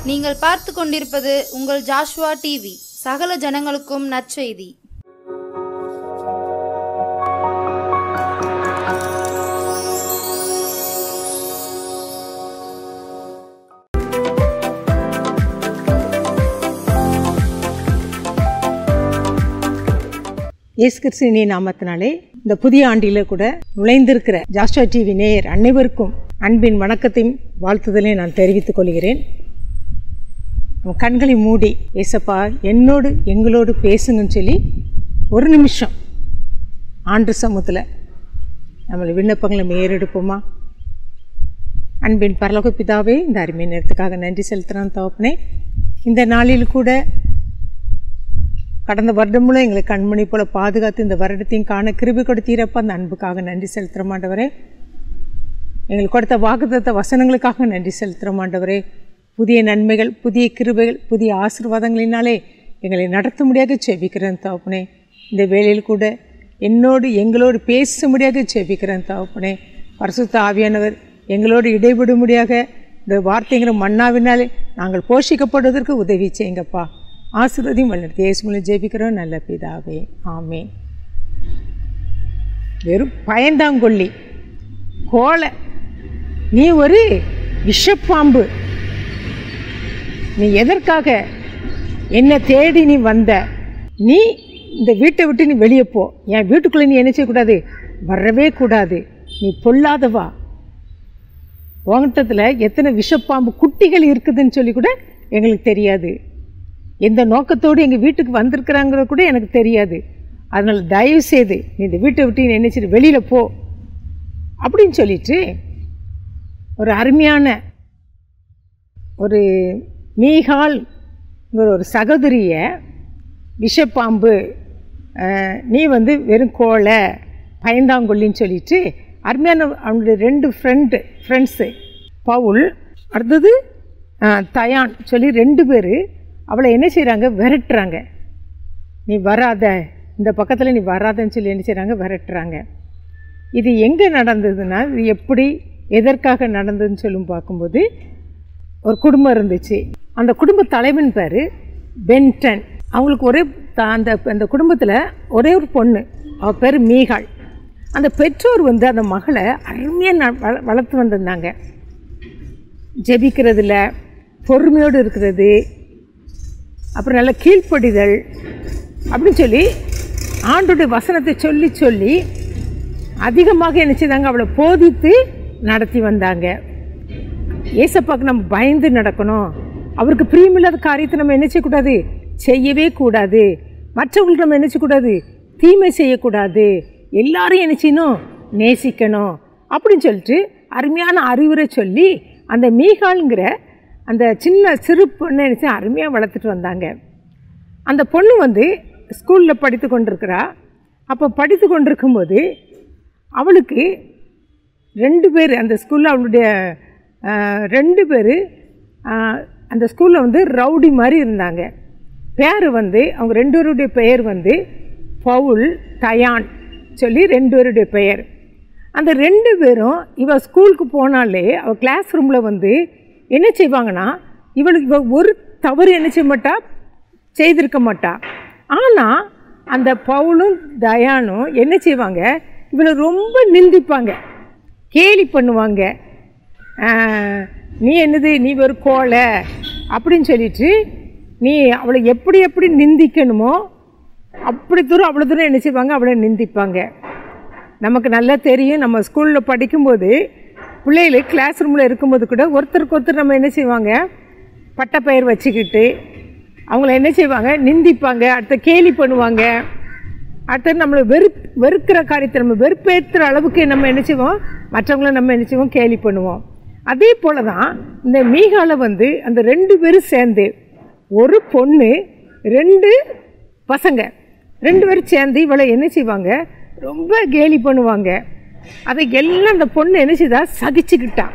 நீங்கள் பார்த்து கொண்டிருப்பது உங்கள் ஜாஷ்வா டிவி சகல ஜனங்களுக்கும் நற்செய்தி இயேசு கிறிஸ்துவின் நாமத்தினாலே இந்த புதிய ஆண்டில் கூட நுழைந்திருக்கிற ஜாஸ்டா டிவி நேயர் அனைவருக்கும் அன்பின் வணக்கத்தையும் வாழ்த்துதலையும் நான் தெரிவித்துக் கொள்கிறேன் நம்ம கண்களை மூடி ஏசப்பா என்னோடு எங்களோடு பேசுங்கன்னு சொல்லி ஒரு நிமிஷம் ஆண்டு சமூகத்தில் நம்மளை விண்ணப்பங்களை மேறெடுப்போமா அன்பின் பரலோக பிதாவே இந்த அருமை நேரத்துக்காக நன்றி செலுத்துகிறேன் தகப்பனே இந்த நாளில் கூட கடந்த வருடம் முழுவதும் எங்களை கண்மணி போல பாதுகாத்து இந்த வருடத்தையும் காண கிருபி கொடுத்தீரப்ப அந்த அன்புக்காக நன்றி செலுத்துகிற மாண்டவரே எங்களுக்கு கொடுத்த வாக்குத்த வசனங்களுக்காக நன்றி செலுத்துகிற மாண்டவரே புதிய நன்மைகள் புதிய கிருபைகள் புதிய ஆசீர்வாதங்களினாலே எங்களை நடத்த முடியாத செபிக்கிறேன் தகப்பனே இந்த வேளையில் கூட என்னோடு எங்களோடு பேச முடியாத செபிக்கிறேன் தகப்பனே பரிசுத்த ஆவியானவர் எங்களோடு இடைபடும்படியாக இந்த வார்த்தைங்கிற மன்னாவினாலே நாங்கள் போஷிக்கப்படுவதற்கு உதவி செய்யுங்கப்பா ஆசீர்வதியும் வளர்த்து இயேசு மூலம் ஜெபிக்கிறோம் நல்ல பிதாவே ஆமேன் வெறும் பயந்தாங்கொல்லி கோலை நீ ஒரு விஷப்பாம்பு நீ எதற்காக என்னை தேடி நீ வந்த நீ இந்த வீட்டை விட்டு நீ வெளியே போ என் வீட்டுக்குள்ளே நீ என்ன செய்யக்கூடாது வரவே கூடாது நீ பொல்லாதவா உங்கட்டத்தில் எத்தனை விஷப்பாம்பு குட்டிகள் இருக்குதுன்னு சொல்லி கூட எங்களுக்கு தெரியாது எந்த நோக்கத்தோடு எங்கள் வீட்டுக்கு வந்திருக்கிறாங்கிறது கூட எனக்கு தெரியாது அதனால் தயவு செய்து நீ இந்த வீட்டை விட்டு நீ நினச்சிட்டு வெளியில் போ அப்படின்னு சொல்லிட்டு ஒரு அருமையான ஒரு மீகால்ங்கிற ஒரு சகோதரியை விஷப்பாம்பு அஹ், நீ வந்து வெறும் கோலை பயந்தாங்கொல்லின்னு சொல்லிட்டு அருமையான அவனுடைய ரெண்டு ஃப்ரெண்டு ஃப்ரெண்ட்ஸு பவுல் அடுத்தது அஹ், தயான் சொல்லி ரெண்டு பேர் அவளை என்ன செய்கிறாங்க விரட்டுறாங்க நீ வராத இந்த பக்கத்தில் நீ வராதன்னு சொல்லி என்ன செய்கிறாங்க விரட்டுறாங்க இது எங்கே நடந்ததுன்னா இது எப்படி எதற்காக நடந்ததுன்னு சொல்லும் பார்க்கும்போது ஒரு குடும்பம் இருந்துச்சு அந்த குடும்ப தலைவன் பேர் பென்டன் அவங்களுக்கு ஒரே த- அந்த அந்த குடும்பத்தில் ஒரே ஒரு பொண்ணு அவள் பேர் மீகாள் அந்த பெற்றோர் வந்து அந்த மகளை அருமையாக ந வள வளர்த்து வந்திருந்தாங்க ஜெபிக்கிறதுல பொறுமையோடு இருக்கிறது அப்புறம் நல்ல கீழ்ப்படிதல் அப்படின்னு சொல்லி ஆண்டுடைய வசனத்தை சொல்லி சொல்லி அதிகமாக என்ன செய்தாங்க அவளை போதித்து நடத்தி வந்தாங்க ஏசப்பாக்கு நம்ம பயந்து நடக்கணும் அவருக்கு பிரியமில்லாத காரியத்தை நம்ம என்ன செய்யக்கூடாது செய்யவே கூடாது மற்றவங்களுக்கு நம்ம என்ன செய்யக்கூடாது தீமை செய்யக்கூடாது எல்லாரும் என்ன செய்யணும் நேசிக்கணும் அப்படின்னு சொல்லிட்டு அருமையான அறிவுரை சொல்லி அந்த மீகால்ங்கிற அந்த சின்ன சிறு பொண்ணை என்ன செய்ய அருமையாக வளர்த்துட்டு வந்தாங்க அந்த பொண்ணு வந்து ஸ்கூலில் படித்து கொண்டிருக்கிறா அப்போ படித்து கொண்டிருக்கும்போது அவளுக்கு ரெண்டு பேர் அந்த ஸ்கூலில் அவளுடைய ஆஹ், ரெண்டு பேர் அந்த ஸ்கூலில் வந்து ரவுடி மாதிரி இருந்தாங்க பேர் வந்து அவங்க ரெண்டு பேருடைய பெயர் வந்து பவுல் தயான் சொல்லி ரெண்டு பேருடைய பெயர் அந்த ரெண்டு பேரும் இவ ஸ்கூலுக்கு போனாலே அவள் கிளாஸ் ரூமில் வந்து என்ன செய்வாங்கன்னா இவளுக்கு இவ ஒரு தவறு என்ன செய்ய மாட்டா செய்திருக்க மாட்டா ஆனால் அந்த பவுலும் தயானும் என்ன செய்வாங்க இவளை ரொம்ப நிந்திப்பாங்க கேலி பண்ணுவாங்க ஆஹ், நீ என்னது நீ ஒரு கோலை அப்படின்னு சொல்லிட்டு நீ அவளை எப்படி எப்படி நிந்திக்கணுமோ அப்படி தூரம் அவ்வளோ தூரம் என்ன செய்வாங்க அவளை நிந்திப்பாங்க நமக்கு நல்லா தெரியும் நம்ம ஸ்கூலில் படிக்கும்போது பிள்ளைகள் கிளாஸ் ரூமில் இருக்கும்போது கூட ஒருத்தருக்கு ஒருத்தர் நம்ம என்ன செய்வாங்க பட்டப்பெயர் வச்சுக்கிட்டு அவங்கள என்ன செய்வாங்க நிந்திப்பாங்க அடுத்த கேலி பண்ணுவாங்க அடுத்தது நம்மளை வெறு வெறுக்கிற காரியத்தை நம்ம வெறுப்பேற்றுற அளவுக்கு நம்ம என்ன செய்வோம் மற்றவங்கள நம்ம என்ன செய்வோம் கேலி பண்ணுவோம் அதே போல தான் இந்த மீகால வந்து அந்த ரெண்டு பேரும் சேர்ந்து ஒரு பொண்ணு ரெண்டு பசங்க ரெண்டு பேரும் சேர்ந்து இவளை என்ன செய்வாங்க ரொம்ப கேலி பண்ணுவாங்க அதை எல்லாம் அந்த பொண்ணு என்ன செய்தா சகிச்சுக்கிட்டா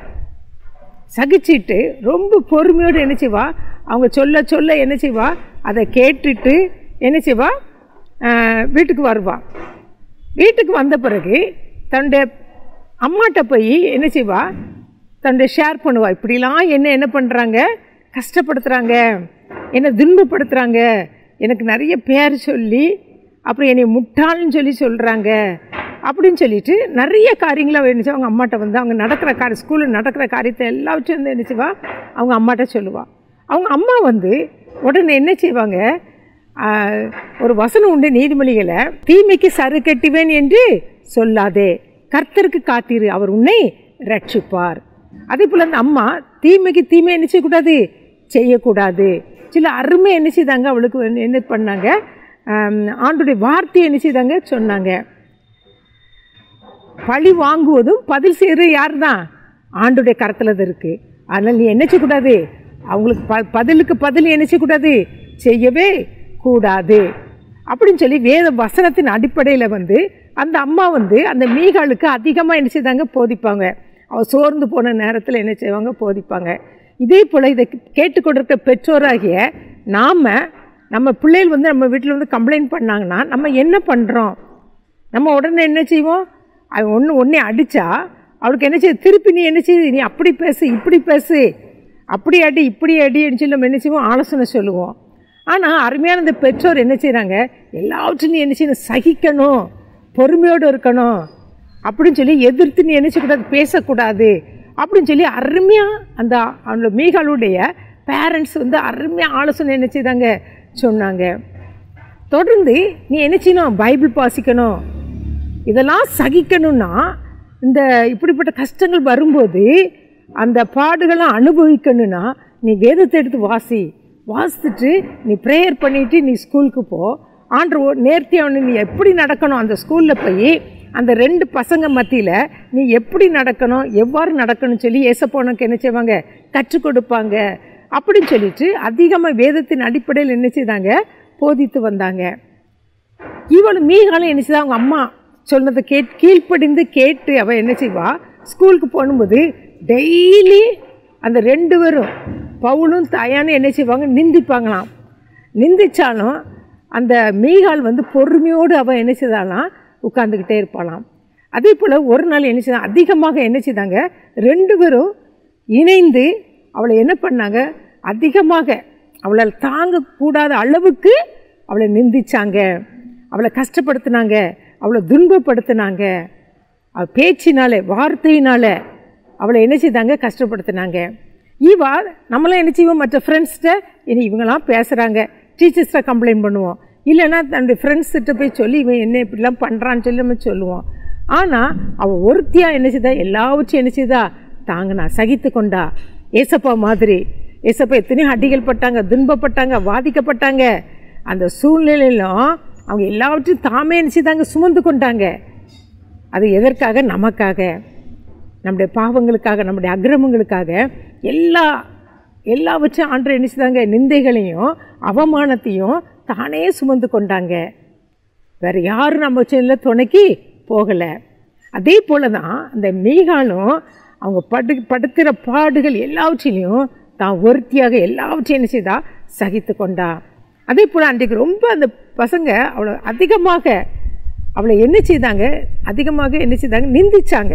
சகிச்சிட்டு ரொம்ப பொறுமையோடு என்ன செய்வா அவங்க சொல்ல சொல்ல என்ன செய்வா அதை கேட்டுட்டு என்ன செய்வா ஆஹ், வீட்டுக்கு வருவா வீட்டுக்கு வந்த பிறகு தன்னுடைய அம்மாட்ட போய் என்ன செய்வா தன்னுடைய ஷேர் பண்ணுவா இப்படிலாம் என்ன என்ன பண்ணுறாங்க கஷ்டப்படுத்துகிறாங்க என்னை துன்பப்படுத்துகிறாங்க எனக்கு நிறைய பேர் சொல்லி அப்புறம் என்னை முட்டாள்னு சொல்லி சொல்கிறாங்க அப்படின்னு சொல்லிட்டு நிறைய காரியங்களை அவ என்னச்சு அவங்க அம்மாட்ட வந்து அவங்க நடக்கிற காரியம் ஸ்கூலில் நடக்கிற காரியத்தை எல்லாவற்றையும் வந்து என்னச்சுவா அவங்க அம்மாட்ட சொல்லுவாள் அவங்க அம்மா வந்து உடனே என்ன செய்வாங்க ஆஹ், ஒரு வசனம் உண்டு நீதிமொழிகளை தீமைக்கு சரு கட்டுவேன் என்று சொல்லாதே கர்த்தருக்கு காத்திரு அவர் உன்னை ரட்சிப்பார் அதே போல் அந்த அம்மா தீமைக்கு தீமை என்ன செய்யக்கூடாது செய்யக்கூடாது சில அருமை என்ன செய்தாங்க அவளுக்கு வந்து என்ன பண்ணாங்க ஆம், ஆண்டுடைய வார்த்தையை என்ன செய்தாங்க சொன்னாங்க பழி வாங்குவதும் பதில் செய்கிறது யார் தான் ஆண்டுடைய கரத்தில் தான் இருக்குது அதனால் நீ என்ன செய்யக்கூடாது அவங்களுக்கு ப பதிலுக்கு பதில் என்ன செய்யக்கூடாது செய்யவே கூடாது அப்படின்னு சொல்லி வேத வசனத்தின் அடிப்படையில் வந்து அந்த அம்மா வந்து அந்த மீகாளுக்கு அதிகமாக என்ன செய்தாங்க போதிப்பாங்க அவள் சோர்ந்து போன நேரத்தில் என்ன செய்வாங்க போதிப்பாங்க இதே போல் இதை கேட்டுக்கொண்டிருக்க பெற்றோராகிய நாம் நம்ம பிள்ளைகள் வந்து நம்ம வீட்டில் வந்து கம்ப்ளைண்ட் பண்ணாங்கன்னா நம்ம என்ன பண்ணுறோம் நம்ம உடனே என்ன செய்வோம் அவன் ஒன்று ஒன்றே அடித்தா அவளுக்கு என்ன செய்யுது திருப்பி நீ என்ன செய்யுது நீ அப்படி பேசு இப்படி பேசு அப்படி அடி இப்படி அடின்னு சொல்லி நம்ம என்ன செய்வோம் ஆலோசனை சொல்லுவோம் ஆனால் அருமையான இந்த பெற்றோர் என்ன செய்கிறாங்க எல்லாவற்றையும் நீ என்ன செய்யணும் சகிக்கணும் பொறுமையோடு இருக்கணும் அப்படின்னு சொல்லி எதிர்த்து நீ என்ன செய்யக்கூடாது பேசக்கூடாது அப்படின்னு சொல்லி அருமையாக அந்த அந்த மீகளுடைய பேரண்ட்ஸ் வந்து அருமையாக ஆலோசனை என்ன செய்தாங்க சொன்னாங்க தொடர்ந்து நீ என்ன செய்யணும் பைபிள் வாசிக்கணும் இதெல்லாம் சகிக்கணும்னா இந்த இப்படிப்பட்ட கஷ்டங்கள் வரும்போது அந்த பாடுகளை அனுபவிக்கணும்னா நீ வேதத்தை எடுத்து வாசி வாசித்துட்டு நீ ப்ரேயர் பண்ணிவிட்டு நீ ஸ்கூலுக்கு போ ஆண்டு நேர்த்தியான நீ எப்படி நடக்கணும் அந்த ஸ்கூலில் போய் அந்த ரெண்டு பசங்க மத்தியில் நீ எப்படி நடக்கணும் எவ்வாறு நடக்கணும்னு சொல்லி ஏசப்போனுக்கு என்ன செய்வாங்க கற்றுக் கொடுப்பாங்க அப்படின்னு சொல்லிட்டு அதிகமாக வேதத்தின் அடிப்படையில் என்ன செய்தாங்க போதித்து வந்தாங்க இவள் மீகாலம் என்ன செய்தா அவங்க அம்மா சொன்னதை கேட் கீழ்ப்படிந்து கேட்டு அவள் என்ன செய்வா ஸ்கூலுக்கு போகும்போது டெய்லி அந்த ரெண்டு பேரும் பவுலும் தாயானும் என்ன செய்வாங்க நிந்திப்பாங்களாம் நிந்திச்சாலும் அந்த மீகால் வந்து பொறுமையோடு அவள் என்ன செய்தாலாம் உட்காந்துக்கிட்டே இருப்பாளாம் அதே போல் ஒரு நாள் என்ன செய்தாங்க அதிகமாக என்ன செய்தாங்க ரெண்டு பேரும் இணைந்து அவளை என்ன பண்ணாங்க அதிகமாக அவளால் தாங்கக்கூடாத அளவுக்கு அவளை நிந்திச்சாங்க அவளை கஷ்டப்படுத்தினாங்க அவளை துன்பப்படுத்தினாங்க அவள் பேச்சினால வார்த்தையினால அவளை என்ன செய்தாங்க கஷ்டப்படுத்தினாங்க ஈவா நம்மளாம் என்ன செய்வோம் மற்ற ஃப்ரெண்ட்ஸ்கிட்ட இனி இவங்கெல்லாம் பேசுகிறாங்க டீச்சர்ஸ்கிட்ட கம்ப்ளைண்ட் பண்ணுவோம் இல்லைன்னா தன்னுடைய ஃப்ரெண்ட்ஸ்கிட்ட போய் சொல்லி இவன் என்ன இப்படிலாம் பண்ணுறான்னு சொல்லி நம்ம சொல்லுவோம் ஆனால் அவள் ஒருத்தியாக என்ன செய்தா எல்லாவற்றையும் என்ன செய்தா தாங்கினா சகித்து கொண்டா ஏசப்பா மாதிரி ஏசப்பா எத்தனையோ அடிகள் பட்டாங்க துன்பப்பட்டாங்க வாதிக்கப்பட்டாங்க அந்த சூழ்நிலையிலும் அவங்க எல்லாவற்றையும் தாமே என்ன செய்தாங்க சுமந்து கொண்டாங்க அது எதற்காக நமக்காக நம்முடைய பாவங்களுக்காக நம்முடைய அக்கிரமங்களுக்காக எல்லா எல்லாவற்றையும் ஆண்டு என்ன செய்தாங்க நிந்தைகளையும் அவமானத்தையும் தானே சுமந்து கொண்டாங்க வேறு யாரும் நம்ம செல்ல துணைக்கு போகலை அதே போல தான் அந்த மீகாலும் அவங்க படு படுத்துகிற பாடுகள் எல்லாவற்றிலையும் தான் ஒருத்தியாக எல்லாவற்றையும் என்ன செய்தா சகித்து கொண்டா அதே போல் அன்றைக்கு ரொம்ப அந்த பசங்க அவளை அதிகமாக அவளை என்ன செய்தாங்க அதிகமாக என்ன செய்தாங்க நிந்திச்சாங்க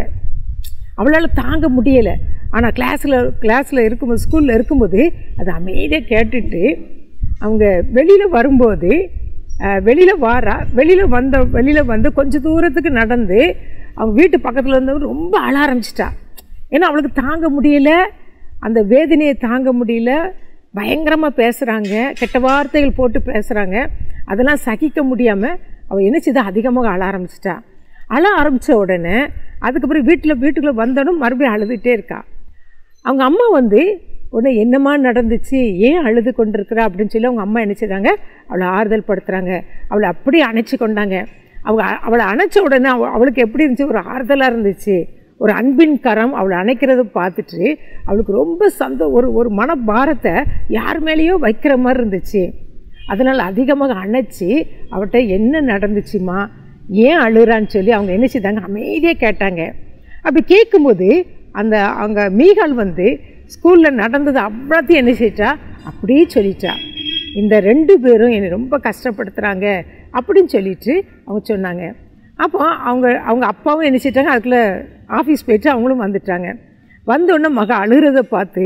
அவளால் தாங்க முடியலை ஆனால் கிளாஸில் கிளாஸில் இருக்கும்போது ஸ்கூலில் இருக்கும்போது அதை அமைதியாக கேட்டுட்டு அவங்க வெளியில் வரும்போது வெளியில் வாரா வெளியில் வந்த வெளியில் வந்து கொஞ்சம் தூரத்துக்கு நடந்து அவங்க வீட்டு பக்கத்தில் இருந்தவங்க ரொம்ப அழ ஆரம்பிச்சிட்டா ஏன்னா அவளுக்கு தாங்க முடியல அந்த வேதனையை தாங்க முடியல பயங்கரமாக பேசுகிறாங்க கெட்ட வார்த்தைகள் போட்டு பேசுகிறாங்க அதெல்லாம் சகிக்க முடியாமல் அவள் என்ன செய்தா அதிகமாக அழ ஆரம்பிச்சிட்டா அழ ஆரம்பித்த உடனே அதுக்கப்புறம் வீட்டில் வீட்டுக்குள்ளே வந்தோடும் மறுபடியும் அழுதுகிட்டே இருக்கா அவங்க அம்மா வந்து உடனே என்னம்மா நடந்துச்சு ஏன் அழுது கொண்டிருக்கிறா அப்படின்னு சொல்லி அவங்க அம்மா என்ன செய்றாங்க அவளை ஆறுதல் படுத்துகிறாங்க அவளை அப்படியே அணைச்சி கொண்டாங்க அவங்க அவளை அணைச்ச உடனே அவ அவளுக்கு எப்படி இருந்துச்சு ஒரு ஆறுதலாக இருந்துச்சு ஒரு அன்பின் கரம் அவளை அணைக்கிறத பார்த்துட்டு அவளுக்கு ரொம்ப சந்தோ ஒரு ஒரு மனபாரத்தை யார் மேலேயோ வைக்கிற மாதிரி இருந்துச்சு அதனால் அதிகமாக அணைச்சி அவட்ட என்ன நடந்துச்சுமா ஏன் அழுறான்னு சொல்லி அவங்க என்ன செய்தாங்க அமைதியாக கேட்டாங்க அப்படி கேட்கும்போது அந்த அவங்க மீகால் வந்து ஸ்கூலில் நடந்தது அவ்வளோத்தையும் என்ன செய்யிட்டா அப்படியே சொல்லிட்டா இந்த ரெண்டு பேரும் என்னை ரொம்ப கஷ்டப்படுத்துகிறாங்க அப்படின்னு சொல்லிட்டு அவங்க சொன்னாங்க அப்போ அவங்க அவங்க அப்பாவும் என்ன செய்யிட்டாங்க அதுக்குள்ளே ஆஃபீஸ் போயிட்டு அவங்களும் வந்துட்டாங்க வந்தோடனே மக அழுகிறத பார்த்து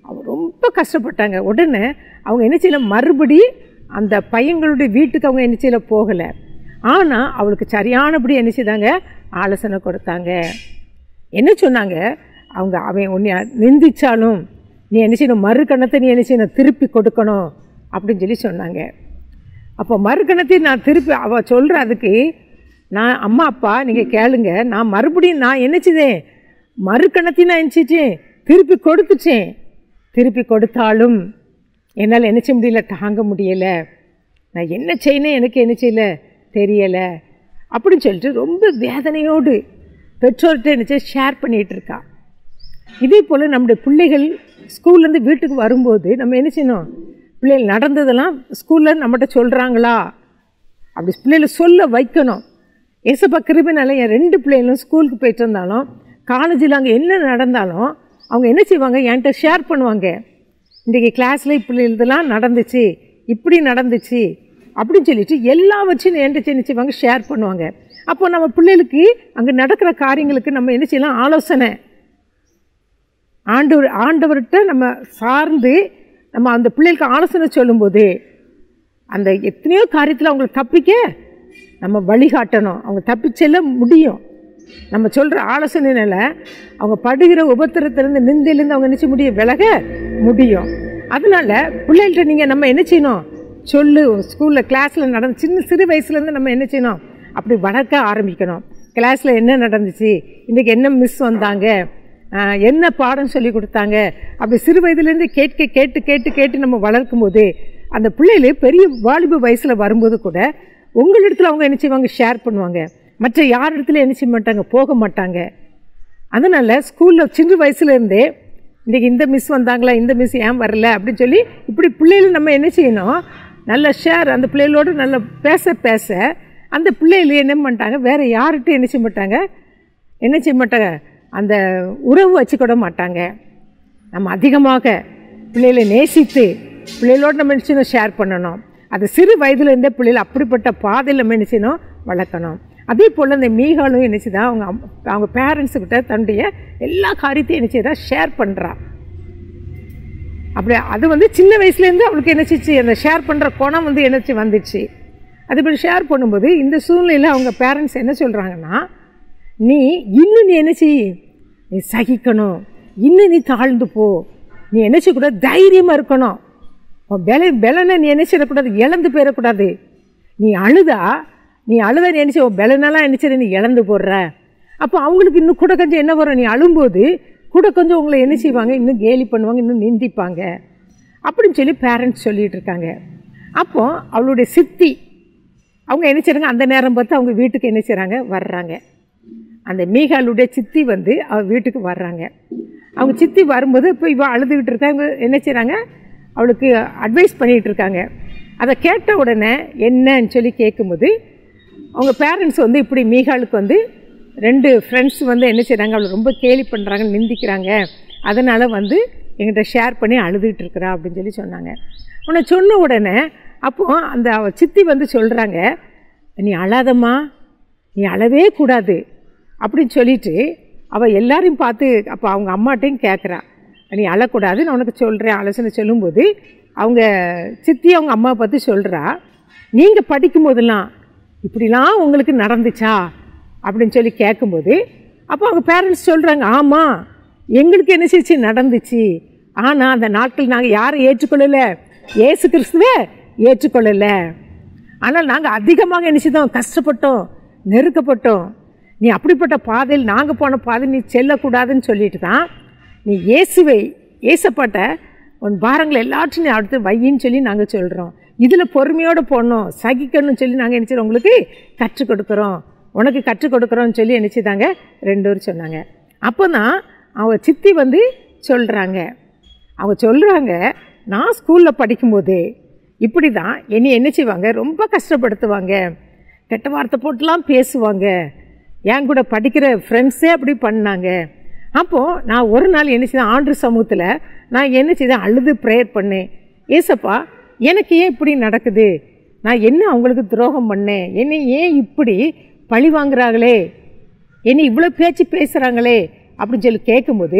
அவ ரொம்ப கஷ்டப்பட்டாங்க உடனே அவங்க என்ன செய்யல மறுபடி அந்த பையங்களுடைய வீட்டுக்கு அவங்க என்ன செய்யல போகலை ஆனால் அவளுக்கு சரியானபடி என்ன செய்தாங்க ஆலோசனை கொடுத்தாங்க என்ன சொன்னாங்க அவங்க அவன் உன்னை நிந்திச்சாலும் நீ என்ன செய்யணும் மறுக்கணத்தை நீ என்ன செய்யணும் திருப்பி கொடுக்கணும் அப்படின்னு சொல்லி சொன்னாங்க அப்போ மறுக்கணத்தை நான் திருப்பி அவள் சொல்கிற அதுக்கு நான் அம்மா அப்பா நீங்கள் கேளுங்க நான் மறுபடியும் நான் என்ன செய்தேன் மறுக்கணத்தையும் நான் நினச்சிட்டேன் திருப்பி கொடுத்துட்டேன் திருப்பி கொடுத்தாலும் என்னால் என்ன செய்ய முடியல தாங்க முடியலை நான் என்ன செய்யணும் எனக்கு என்ன செய்யல தெரியலை அப்படின்னு சொல்லிட்டு ரொம்ப வேதனையோடு பெற்றோர்கிட்ட என்ன ஷேர் பண்ணிகிட்டு இருக்கா இதே போல் நம்முடைய பிள்ளைகள் ஸ்கூல்லேருந்து வீட்டுக்கு வரும்போது நம்ம என்ன செய்யணும் பிள்ளைகள் நடந்ததெல்லாம் ஸ்கூலில் நம்மகிட்ட சொல்கிறாங்களா அப்படி பிள்ளைகளை சொல்ல வைக்கணும் ஏசப்பா கிருபினால என் ரெண்டு பிள்ளைகளும் ஸ்கூலுக்கு போயிட்டு இருந்தாலும் காலேஜில் அங்கே என்ன நடந்தாலும் அவங்க என்ன செய்வாங்க என்கிட்ட ஷேர் பண்ணுவாங்க இன்றைக்கி கிளாஸில் இப்படி இதெல்லாம் நடந்துச்சு இப்படி நடந்துச்சு அப்படின்னு சொல்லிட்டு எல்லாவற்றையும் என்கிட்ட என்ன செய்வாங்க ஷேர் பண்ணுவாங்க அப்போ நம்ம பிள்ளைகளுக்கு அங்கே நடக்கிற காரியங்களுக்கு நம்ம என்ன செய்யலாம் ஆலோசனை ஆண்டவர் ஆண்டவர்கிட்ட நம்ம சார்ந்து நம்ம அந்த பிள்ளைகளுக்கு ஆலோசனை சொல்லும்போது அந்த எத்தனையோ காரியத்தில் அவங்களுக்கு தப்பிக்க நம்ம வழிகாட்டணும் அவங்க தப்பிச்செல்ல முடியும் நம்ம சொல்கிற ஆலோசனைனால அவங்க படுகிற உபத்திரத்திலேருந்து நிந்தையிலேருந்து அவங்க நினச்ச முடியும் விலக முடியும் அதனால் பிள்ளைகள்கிட்ட நீங்கள் நம்ம என்ன செய்யணும் சொல்லு ஸ்கூலில் கிளாஸில் நடந்து சின்ன சிறு வயசுலேருந்து நம்ம என்ன செய்யணும் அப்படி வளர்க்க ஆரம்பிக்கணும் கிளாஸில் என்ன நடந்துச்சு இன்றைக்கி என்ன மிஸ் வந்தாங்க ஆஹ், என்ன பாடம் சொல்லி கொடுத்தாங்க அப்படி சிறு வயதுலேருந்து கேட்க கேட்டு கேட்டு கேட்டு நம்ம வளர்க்கும் போது அந்த பிள்ளைகள் பெரிய வாலிப வயசில் வரும்போது கூட உங்களிடத்துல அவங்க என்ன செய்வாங்க ஷேர் பண்ணுவாங்க மற்ற யார் இடத்துல என்ன செய்ய மாட்டாங்க போக மாட்டாங்க அதனால் ஸ்கூலில் சின்ன வயசுலேருந்தே இன்றைக்கி இந்த மிஸ் வந்தாங்களா இந்த மிஸ் ஏன் வரல அப்படின்னு சொல்லி இப்படி பிள்ளைகள் நம்ம என்ன செய்யணும் நல்ல ஷேர் அந்த பிள்ளைகளோடு நல்ல பேச பேச அந்த பிள்ளைகள் என்ன பண்ணிட்டாங்க வேறு யார்கிட்ட என்ன செய்ய மாட்டாங்க என்ன செய்ய மாட்டாங்க அந்த உறவு வச்சுக்கிட மாட்டாங்க நம்ம அதிகமாக பிள்ளைகளை நேசித்து பிள்ளைகளோடு நம்ம என்ன செய்யணும் ஷேர் பண்ணணும் அது சிறு வயதுலேருந்தே பிள்ளைகள் அப்படிப்பட்ட பாதையில் நம்ம என்ன செய்யணும் வளர்க்கணும் அதே போல் இந்த மீகாலும் என்ன செய்தா அவங்க அம்- அவங்க பேரண்ட்ஸுக்கிட்ட தன்னுடைய எல்லா காரியத்தையும் என்ன செய்தா ஷேர் பண்ணுறா அப்படி அது வந்து சின்ன வயசுலேருந்து அவளுக்கு என்னச்சிச்சு அந்த ஷேர் பண்ணுற குணம் வந்து என்னச்சு வந்துச்சு அது இப்படி ஷேர் பண்ணும்போது இந்த சூழ்நிலையில் அவங்க பேரண்ட்ஸ் என்ன சொல்கிறாங்கன்னா நீ இன்னும் நீ என்ன செய் நீ சகிக்கணும் இன்னும் நீ தாழ்ந்து போ நீ என்ன செய்யக்கூடாது தைரியமாக இருக்கணும் உன் பெல பெலனை நீ என்ன செய்யக்கூடாது இழந்து போயிடக்கூடாது நீ அழுதா நீ அழுத நீ என்ன செய்ய உன் பெலனெல்லாம் என்ன செய்ய நீ இழந்து போடுற அப்போ அவங்களுக்கு இன்னும் கூட கொஞ்சம் என்ன வரும் நீ அழும்போது கூட கொஞ்சம் உங்களை என்ன செய்வாங்க இன்னும் கேலி பண்ணுவாங்க இன்னும் நிந்திப்பாங்க அப்படின்னு சொல்லி பேரண்ட்ஸ் சொல்லிட்டு இருக்காங்க அப்போ அவளுடைய சித்தி அவங்க என்ன செய்றாங்க அந்த நேரம் பார்த்து அவங்க வீட்டுக்கு என்ன செய்கிறாங்க வர்றாங்க அந்த மீகாலுடைய சித்தி வந்து அவ வீட்டுக்கு வர்றாங்க அவங்க சித்தி வரும்போது இப்போ இவ அழுதுகிட்டு இருக்காங்க என்ன செய்கிறாங்க அவளுக்கு அட்வைஸ் பண்ணிகிட்டு இருக்காங்க அதை கேட்ட உடனே என்னன்னு சொல்லி கேட்கும்போது அவங்க பேரண்ட்ஸ் வந்து இப்படி மீகாலுக்கு வந்து ரெண்டு ஃப்ரெண்ட்ஸ் வந்து என்ன செய்கிறாங்க அவளை ரொம்ப கேலி பண்ணுறாங்க நிந்திக்கிறாங்க அதனால் வந்து எங்கிட்ட ஷேர் பண்ணி அழுதுகிட்டு இருக்கிறா அப்படின்னு சொல்லி சொன்னாங்க உன்னை சொன்ன உடனே அப்போது அந்த அவ சித்தி வந்து சொல்கிறாங்க நீ அழாதம்மா நீ அழவே கூடாது அப்படின்னு சொல்லிட்டு அவள் எல்லாரையும் பார்த்து அப்போ அவங்க அம்மாட்டையும் கேட்குறா நீ அழக்கூடாது நான் உனக்கு சொல்கிறேன் ஆலோசனை சொல்லும்போது அவங்க சித்தி அவங்க அம்மாவை பார்த்து சொல்கிறா நீங்கள் படிக்கும்போதெல்லாம் இப்படிலாம் உங்களுக்கு நடந்துச்சா அப்படின்னு சொல்லி கேட்கும்போது அப்போ அவங்க பேரண்ட்ஸ் சொல்கிறாங்க ஆமாம் எங்களுக்கு என்ன செய்ச்சு நடந்துச்சு ஆனால் அந்த நாட்கள் நாங்கள் யாரை ஏற்றுக்கொள்ளலை ஏசு கிறிஸ்துவே ஏற்றுக்கொள்ளலை ஆனால் நாங்கள் அதிகமாக என்ன செய்தோம் கஷ்டப்பட்டோம் நெருக்கப்பட்டோம் நீ அப்படிப்பட்ட பாதையில் நாங்கள் போன பாதை நீ செல்லக்கூடாதுன்னு சொல்லிட்டு தான் நீ இயேசுவை ஏசப்பட்ட உன் பாரங்களை எல்லாத்தையும் நீ அடுத்து வையின்னு சொல்லி நாங்கள் சொல்கிறோம் இதில் பொறுமையோடு போடணும் சகிக்கணும்னு சொல்லி நாங்கள் என்ன செய்றோம் உங்களுக்கு கற்றுக் கொடுக்குறோம் உனக்கு கற்றுக் கொடுக்குறோன்னு சொல்லி என்ன செய்தாங்க ரெண்டு பேரும் சொன்னாங்க அப்போ தான் அவன் சித்தி வந்து சொல்கிறாங்க அவங்க சொல்கிறாங்க நான் ஸ்கூலில் படிக்கும்போது இப்படி தான் என்னை என்ன செய்வாங்க ரொம்ப கஷ்டப்படுத்துவாங்க கெட்ட வார்த்தை போட்டுலாம் பேசுவாங்க என் கூட படிக்கிற ஃப்ரெண்ட்ஸே அப்படி பண்ணாங்க அப்போது நான் ஒரு நாள் என்ன செய்தேன் ஆண்டு சமூகத்தில் நான் என்ன செய்தேன் அழுது ப்ரேயர் பண்ணேன் ஏசப்பா எனக்கு ஏன் இப்படி நடக்குது நான் என்ன அவங்களுக்கு துரோகம் பண்ணேன் என்னை ஏன் இப்படி பழி வாங்குறாங்களே என்னை இவ்வளோ பேச்சு பேசுகிறாங்களே அப்படின்னு சொல்லி கேட்கும்போது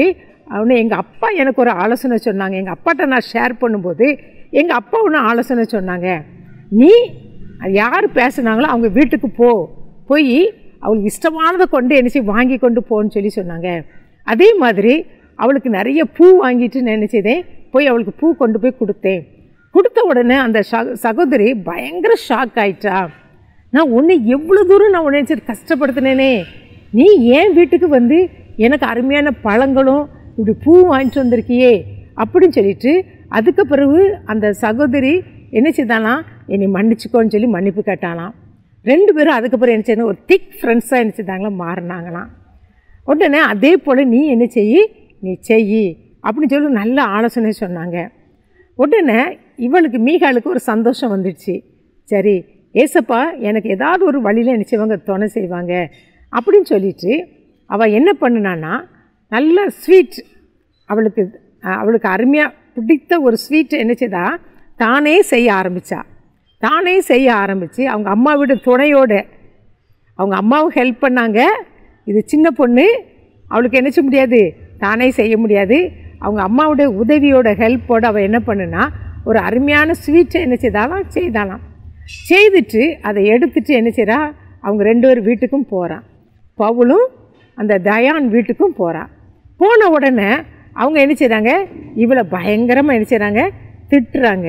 அவனு எங்கள் அப்பா எனக்கு ஒரு ஆலோசனை சொன்னாங்க எங்கள் அப்பாட்ட நான் ஷேர் பண்ணும்போது எங்கள் அப்பா ஒன்று ஆலோசனை சொன்னாங்க நீ யார் பேசுனாங்களோ அவங்க வீட்டுக்கு போ போய் அவளுக்கு இஷ்டமானதை கொண்டு என்னச்சு வாங்கி கொண்டு போன்னு சொல்லி சொன்னாங்க அதே மாதிரி அவளுக்கு நிறைய பூ வாங்கிட்டு நான் என்ன செய்தேன் போய் அவளுக்கு பூ கொண்டு போய் கொடுத்தேன் கொடுத்த உடனே அந்த சக- சகோதரி பயங்கர ஷாக் ஆயிட்டா நான் உன்னை எவ்வளோ தூரம் நான் உன்னை சரி கஷ்டப்படுத்தினேனே நீ ஏன் வீட்டுக்கு வந்து எனக்கு அருமையான பழங்களும் இப்படி பூ வாங்கிட்டு வந்திருக்கியே அப்படின்னு சொல்லிட்டு அதுக்கு பிறகு அந்த சகோதரி என்ன செய்தாலாம் என்னை மன்னிச்சுக்கோன்னு சொல்லி மன்னிப்பு கேட்டாலாம் ரெண்டு பேரும் அதுக்கப்புறம் என்ன செய்யணும் ஒரு திக் ஃப்ரெண்ட்ஸாக என்ன செய்தாங்களாம் மாறினாங்களாம் உடனே அதே போல் நீ என்ன செய் நீ செய் அப்படின்னு சொல்லி நல்ல ஆலோசனை சொன்னாங்க உடனே இவளுக்கு மீகாளுக்கு ஒரு சந்தோஷம் வந்துடுச்சு சரி ஏசப்பா எனக்கு ஏதாவது ஒரு வழியில் என்ன செய்வாங்க துணை செய்வாங்க அப்படின்னு சொல்லிட்டு அவள் என்ன பண்ணுனான்னா நல்ல ஸ்வீட் அவளுக்கு அஹ், அவளுக்கு அருமையாக பிடித்த ஒரு ஸ்வீட் என்ன செய்தா தானே செய்ய ஆரம்பித்தா தானே செய்ய ஆரம்பித்து அவங்க அம்மா வீடு துணையோட அவங்க அம்மாவும் ஹெல்ப் பண்ணாங்க இது சின்ன பொண்ணு அவளுக்கு என்ன செய்ய முடியாது தானே செய்ய முடியாது அவங்க அம்மாவுடைய உதவியோட ஹெல்ப்போட அவள் என்ன பண்ணுனா ஒரு அருமையான ஸ்வீட்டை என்ன செய்தாலாம் செய்தாலாம் செய்துட்டு அதை எடுத்துட்டு என்ன செய்றா அவங்க ரெண்டு பேர் வீட்டுக்கும் போகிறான் பவுலும் அந்த தயான் வீட்டுக்கும் போகிறான் போன உடனே அவங்க என்ன செய்கிறாங்க இவளை பயங்கரமாக என்ன செய்கிறாங்க திட்டுறாங்க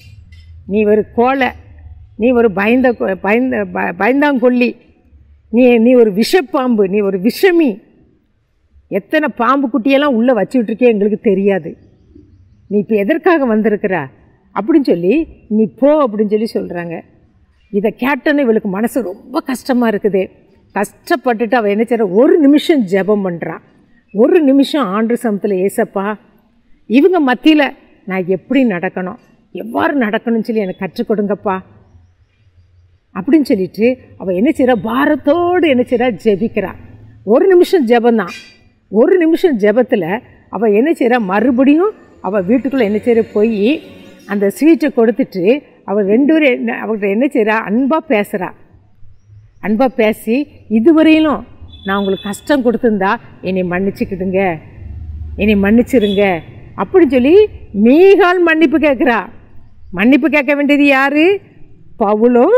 நீ ஒரு கோலை நீ ஒரு பயந்த கொ- பயந்த ப- பயந்தாங்கொல்லி நீ நீ ஒரு விஷப்பாம்பு நீ ஒரு விஷமி எத்தனை பாம்பு குட்டியெல்லாம் உள்ளே வச்சுட்ருக்கே எங்களுக்கு தெரியாது நீ இப்போ எதற்காக வந்திருக்கிற அப்படின்னு சொல்லி நீ போ அப்படின்னு சொல்லி சொல்கிறாங்க இதை கேட்டோன்னே இவளுக்கு மனசு ரொம்ப கஷ்டமாக இருக்குது கஷ்டப்பட்டுட்டு அவள் என்ன செய்றா ஒரு நிமிஷம் ஜெபம் பண்ணுறா ஒரு நிமிஷம் ஆண்டு சமத்தில் ஏசப்பா இவங்க மத்தியில் நான் எப்படி நடக்கணும் எவ்வாறு நடக்கணும்னு சொல்லி எனக்கு கற்றுக் கொடுங்கப்பா அப்படின்னு சொல்லிட்டு அவள் என்ன செய்றா பாரத்தோடு என்ன செய்றா ஜெபிக்கிறா ஒரு நிமிஷம் ஜெபந்தான் ஒரு நிமிஷம் ஜெபத்தில் அவள் என்ன செய்றா மறுபடியும் அவள் வீட்டுக்குள்ளே என்ன செய்ற போய் அந்த ஸ்வீட்டை கொடுத்துட்டு அவள் ரெண்டு பேரும் என்ன அவள்கிட்ட என்ன செய்றா அன்பாக பேசுகிறா அன்பாக பேசி இதுவரையிலும் நான் உங்களுக்கு கஷ்டம் கொடுத்துருந்தா என்னை மன்னிச்சுக்கிடுங்க என்னை மன்னிச்சிருங்க அப்படின்னு சொல்லி மீகால் மன்னிப்பு கேட்குறா மன்னிப்பு கேட்க வேண்டியது யாரு பவுலும்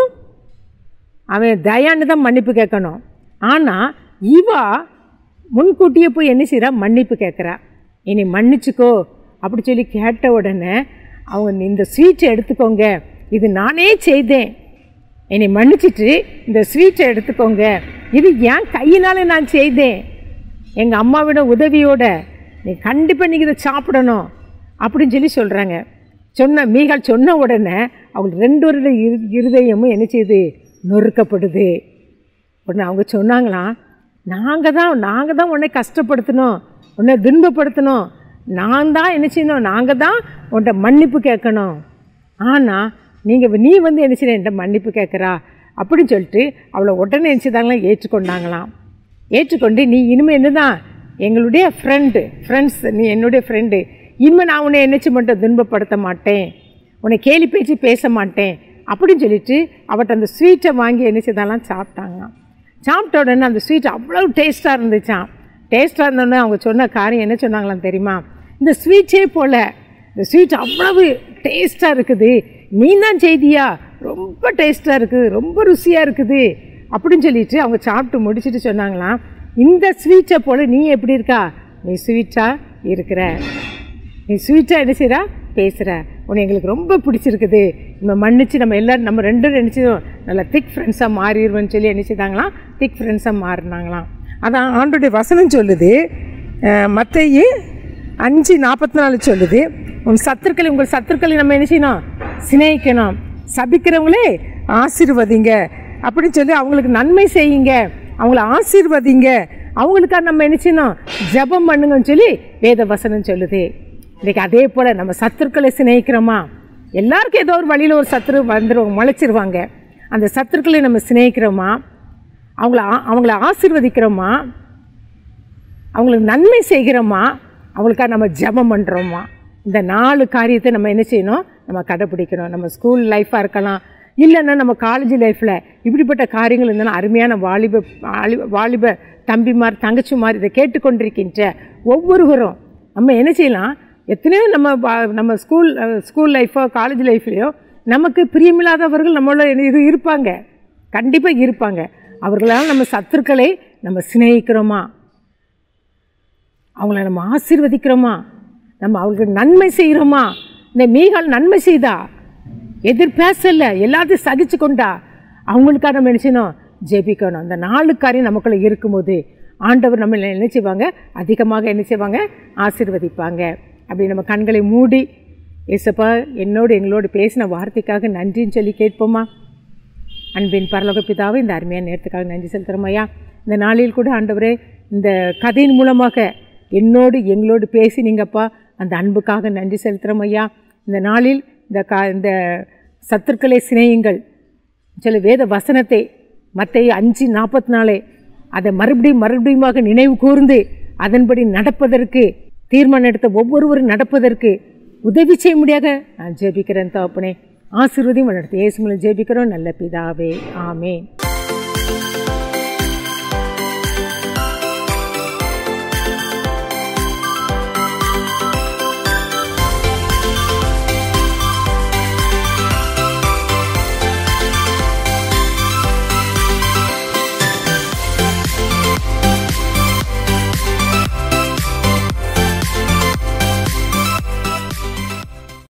அவன் தயான்னு தான் மன்னிப்பு கேட்கணும் ஆனால் இவா முன்கூட்டியே போய் என்ன செய்றா மன்னிப்பு கேட்குறா என்னை மன்னிச்சுக்கோ அப்படி சொல்லி கேட்ட உடனே அவங்க இந்த ஸ்வீட்டை எடுத்துக்கோங்க இது நானே செய்தேன் என்னை மன்னிச்சிட்டு இந்த ஸ்வீட்டை எடுத்துக்கோங்க இது என் கையினால நான் செய்தேன் எங்கள் அம்மாவோட உதவியோட நீ கண்டிப்பாக நீங்கள் இதை சாப்பிடணும் அப்படின்னு சொல்லி சொல்கிறாங்க சொன்ன மீகால் சொன்ன உடனே அவங்களுக்கு ரெண்டு வருட இரு இருதயமும் என்ன செய்யுது நொறுக்கப்படுது உடனே அவங்க சொன்னாங்களாம் நாங்கள் தான் நாங்கள் தான் உன்னை கஷ்டப்படுத்தணும் உன்னை துன்பப்படுத்தணும் நான் தான் என்ன செய்யணும் நாங்கள் தான் உன்கிட்ட மன்னிப்பு கேட்கணும் ஆனால் நீங்கள் நீ வந்து என்ன செய்ய என்கிட்ட மன்னிப்பு கேட்குறா அப்படின்னு சொல்லிட்டு அவளை உடனே என்ன செய்தாங்களாம் ஏற்றுக்கொண்டாங்களாம் ஏற்றுக்கொண்டு நீ இனிமேல் என்ன தான் எங்களுடைய ஃப்ரெண்டு ஃப்ரெண்ட்ஸ் நீ என்னுடைய ஃப்ரெண்டு இனிமேல் நான் உன்னை என்னச்சு மட்டும் துன்பப்படுத்த மாட்டேன் உன்னை கேலி பேச்சு பேச மாட்டேன் அப்படின்னு சொல்லிட்டு அவட்ட அந்த ஸ்வீட்டை வாங்கி என்ன செய்தாலாம் சாப்பிட்டாங்களாம் சாப்பிட்ட உடனே அந்த ஸ்வீட் அவ்வளோ டேஸ்ட்டாக இருந்துச்சாம் டேஸ்ட்டாக இருந்தோடனே அவங்க சொன்ன காரியம் என்ன சொன்னாங்களாம் தெரியுமா இந்த ஸ்வீட்டே போல் இந்த ஸ்வீட் அவ்வளவு டேஸ்ட்டாக இருக்குது நீ தான் செய்தியா ரொம்ப டேஸ்ட்டாக இருக்குது ரொம்ப ருசியாக இருக்குது அப்படின்னு சொல்லிட்டு அவங்க சாப்பிட்டு முடிச்சிட்டு சொன்னாங்களாம் இந்த ஸ்வீட்டை போல் நீ எப்படி இருக்கா நீ ஸ்வீட்டாக இருக்கிற நீ ஸ்வீட்டாக என்ன செய்கிறா பேசுகிற உன்னை எங்களுக்கு ரொம்ப பிடிச்சிருக்குது நம்ம மன்னிச்சு நம்ம எல்லோரும் நம்ம ரெண்டு பேரும் நினச்சதும் நல்லா திக் ஃப்ரெண்ட்ஸாக மாறிடுவேன்னு சொல்லி என்ன செய்தாங்களாம் திக் ஃப்ரெண்ட்ஸாக மாறினாங்களாம் அதான் ஆண்டுடைய வசனம் சொல்லுது மற்றையே அஞ்சு நாற்பத்தி நாலு சொல்லுது உன் சத்துருக்களை உங்கள் சத்துருக்களை நம்ம என்ன செய்யணும் சிநேகிக்கணும் சபிக்கிறவங்களே ஆசீர்வதிங்க அப்படின்னு சொல்லி அவங்களுக்கு நன்மை செய்யுங்க அவங்கள ஆசீர்வதிங்க அவங்களுக்காக நம்ம என்ன செய்யணும் ஜெபம் பண்ணுங்கன்னு சொல்லி வேத வசனம் சொல்லுது இன்றைக்கி அதே போல் நம்ம சத்துருக்களை சிநேகிக்கிறோமா எல்லாருக்கும் ஏதோ ஒரு வழியில் ஒரு சத்துரு வந்துடுவாங்க முளைச்சிருவாங்க அந்த சத்துருக்களை நம்ம சிநேகிக்கிறோமா அவங்கள ஆ- அவங்கள ஆசீர்வதிக்கிறோமா அவங்களுக்கு நன்மை செய்கிறோமா அவங்களுக்காக நம்ம ஜெபம் பண்ணுறோமா இந்த நாலு காரியத்தை நம்ம என்ன செய்யணும் நம்ம கடைப்பிடிக்கணும் நம்ம ஸ்கூல் லைஃப்பாக இருக்கலாம் இல்லைன்னா நம்ம காலேஜ் லைஃப்பில் இப்படிப்பட்ட காரியங்கள் இருந்தாலும் அருமையான வாலிப வாலிப வாலிப தம்பிமார் தங்கச்சிமார் இதை கேட்டுக்கொண்டிருக்கின்ற ஒவ்வொருவரும் நம்ம என்ன செய்யலாம் எத்தனையோ நம்ம பா- நம்ம ஸ்கூல் ஸ்கூல் லைஃபோ காலேஜ் லைஃப்லேயோ நமக்கு பிரியமில்லாதவர்கள் நம்மளோட இரு இருப்பாங்க கண்டிப்பாக இருப்பாங்க அவர்களால் நம்ம சத்துருக்களை நம்ம சிநேகிக்கிறோமா அவங்கள நம்ம ஆசீர்வதிக்கிறோமா நம்ம அவங்களுக்கு நன்மை செய்கிறோமா இந்த மீகால் நன்மை செய்தா எதிர் பேசல எல்லாத்தையும் சகிச்சு கொண்டா அவங்களுக்காக நம்ம என்ன செய்யணும் ஜெபிக்கணும் அந்த நாலு காரியம் நமக்குள்ளே இருக்கும்போது ஆண்டவர் நம்ம என்ன செய்வாங்க அதிகமாக என்ன செய்வாங்க ஆசீர்வதிப்பாங்க அப்படி நம்ம கண்களை மூடி ஏசப்பா என்னோடு எங்களோடு பேசின வார்த்தைக்காக நன்றின்னு சொல்லி கேட்போமா அன்பின் பரலோக பிதாவே இந்த அருமையான நேரத்துக்காக நன்றி செலுத்துகிறோம் ஐயா இந்த நாளில் கூட ஆண்டவரே இந்த கதையின் மூலமாக என்னோடு எங்களோடு பேசினீங்கப்பா அந்த அன்புக்காக நன்றி செலுத்துகிறோம் ஐயா இந்த நாளில் இந்த கா இந்த சத்துருக்களை சிநேயுங்கள் சில வேத வசனத்தை மத்திய அஞ்சு நாற்பத்தி நாலு அதை மறுபடியும் மறுபடியுமாக நினைவு கூர்ந்து அதன்படி நடப்பதற்கு தீர்மானம் எடுத்த ஒவ்வொருவரும் நடப்பதற்கு உதவி செய்ய முடியாத நான் ஜெபிக்கிறேன் தகப்பனே ஆசீர்வதியும் நடத்தி இயேசு மூலம் ஜெபிக்கிறோம் நல்ல பிதாவே ஆமென்